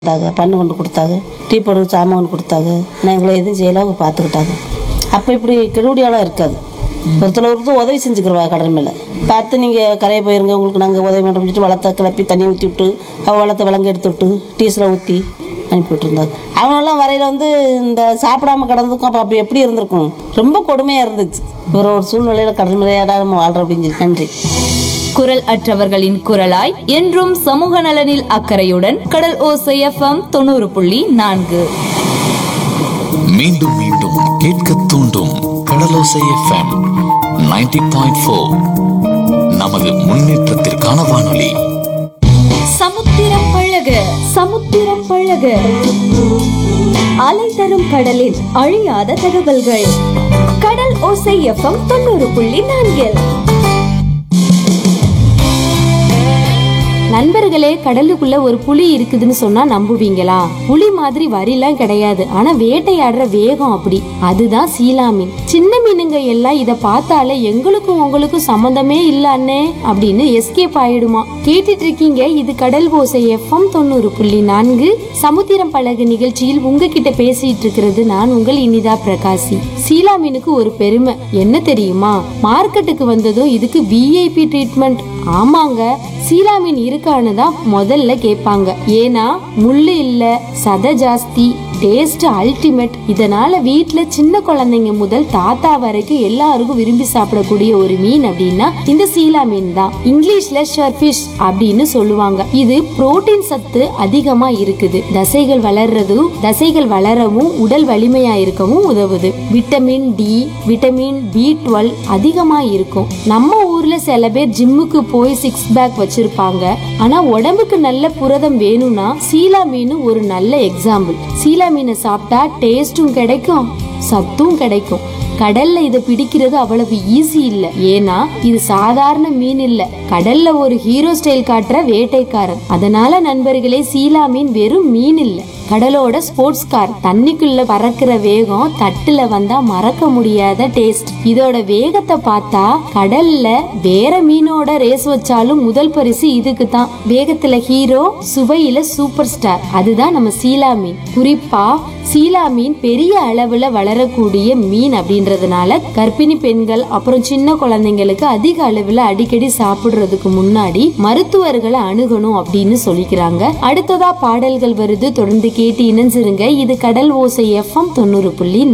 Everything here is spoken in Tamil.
கொடுத்தாங்க பண்ணு கொண்டு கொடுத்தாங்க டீ போடு சாமான் கொண்டு கொடுத்தாங்க நான் எங்களை எதுவும் செய்யல அவங்க பார்த்துக்கிட்டாங்க அப்போ இப்படி கெடுபடியாலாம் இருக்காது ஒருத்தர் ஒருத்தர் உதவி செஞ்சுக்கிறவா கடல் மேலே பார்த்து நீங்கள் கரையை போயிருங்க உங்களுக்கு நாங்கள் உதவி பண்ணுறோம் சொல்லிட்டு வளர்த்த கிளப்பி தண்ணி ஊற்றி விட்டு அவள் வளர்த்த விலங்கு எடுத்து விட்டு டீஸில் ஊற்றி அனுப்பி விட்டுருந்தாங்க அவனெல்லாம் வரையில வந்து இந்த சாப்பிடாம கிடந்ததுக்கும் அப்போ அப்படி எப்படி இருந்திருக்கும் ரொம்ப கொடுமையாக இருந்துச்சு ஒரு ஒரு சூழ்நிலையில் கடல் மேலையாடா நம்ம வாழ்கிறோம் அப்படின்னு சொல்லி நன்றி குரல் அற்றவர்களின் குரலாய் என்றும் சமூக நலனில் அக்கறையுடன் கடல் ஓசை எஃப்எம் தொண்ணூறு புள்ளி நான்கு மீண்டும் மீண்டும் கேட்க தூண்டும் கடலோசை எஃப்எம் 90.4 பாயிண்ட் ஃபோர் நமது முன்னேற்றத்திற்கான வானொலி சமுத்திரம் பழக சமுத்திரம் பழக அலை தரும் கடலில் அழியாத தகவல்கள் கடல் ஓசை எஃப்எம் தொண்ணூறு புள்ளி நான்கில் நண்பர்களே கடலுக்குள்ள ஒரு புலி இருக்குதுன்னு சொன்னா நம்புவீங்களா புலி மாதிரி வரிலாம் கிடையாது ஆனா வேட்டையாடுற வேகம் அப்படி அதுதான் சீலா மீன் சின்ன மீனுங்க எல்லாம் இத பார்த்தாலே எங்களுக்கும் உங்களுக்கும் சம்மந்தமே இல்ல அண்ணே அப்படின்னு எஸ்கேப் ஆயிடுமா கேட்டுட்டு இருக்கீங்க இது கடல் ஓசை எஃப்எம் தொண்ணூறு புள்ளி நான்கு சமுத்திரம் பழகு நிகழ்ச்சியில் உங்ககிட்ட பேசிட்டு இருக்கிறது நான் உங்கள் இனிதா பிரகாசி சீலா மீனுக்கு ஒரு பெருமை என்ன தெரியுமா மார்க்கெட்டுக்கு வந்ததும் இதுக்கு விஐபி ட்ரீட்மெண்ட் ஆமாங்க சீலா மீன் இருக்கான்னு தான் முதல்ல கேட்பாங்க ஏன்னா முள்ளு இல்ல சதை ஜாஸ்தி டேஸ்ட் அல்டிமேட் இதனால வீட்ல சின்ன குழந்தைங்க முதல் தாத்தா வரைக்கும் எல்லாருக்கும் விரும்பி சாப்பிடக்கூடிய ஒரு மீன் அப்படின்னா இந்த சீலா மீன் தான் இங்கிலீஷ்ல ஷர்ஃபிஷ் அப்படின்னு சொல்லுவாங்க இது புரோட்டீன் சத்து அதிகமா இருக்குது தசைகள் வளர்றதும் தசைகள் வளரவும் உடல் வலிமையா இருக்கவும் உதவுது vitamin D vitamin B twelve அதிகமா இருக்கும் நம்ம ஊர்ல சில பேர் ஜிம்முக்கு போய் சிக்ஸ் பேக் வச்சிருப்பாங்க ஆனா உடம்புக்கு நல்ல புரதம் வேணும்னா சீலா மீன் ஒரு நல்ல எக்ஸாம்பிள் சீலா மீனை சாப்பிட்டா டேஸ்டும் கிடைக்கும் சத்தும் கிடைக்கும் கடல்ல இதை பிடிக்கிறது அவ்வளவு ஈஸி இல்ல ஏன்னா இது சாதாரண மீன் இல்ல கடல்ல ஒரு ஹீரோ ஸ்டைல் காட்டுற வேட்டைக்காரன் அதனால நண்பர்களே சீலா மீன் வெறும் மீன் இல்ல கடலோட ஸ்போர்ட்ஸ் கார் தண்ணிக்குள்ள பறக்கிற வேகம் தட்டுல வந்தா மறக்க முடியாத டேஸ்ட் இதோட வேகத்தை பார்த்தா கடல்ல வேற மீனோட ரேஸ் வச்சாலும் முதல் பரிசு இதுக்கு தான் வேகத்துல ஹீரோ சுவையில சூப்பர் ஸ்டார் அதுதான் நம்ம சீலா மீன் குறிப்பா சீலா மீன் பெரிய அளவுல வளரக்கூடிய மீன் அப்படின்றதுனால கர்ப்பிணி பெண்கள் அப்புறம் சின்ன குழந்தைங்களுக்கு அதிக அளவுல அடிக்கடி சாப்பிடுறதுக்கு முன்னாடி மருத்துவர்களை அணுகணும் அப்படின்னு சொல்லிக்கிறாங்க அடுத்ததா பாடல்கள் வருது தொடர்ந்து கேட்டு இணைஞ்சிருங்க இது கடல் ஓசை எஃப்எம் தொண்ணூறு புள்ளி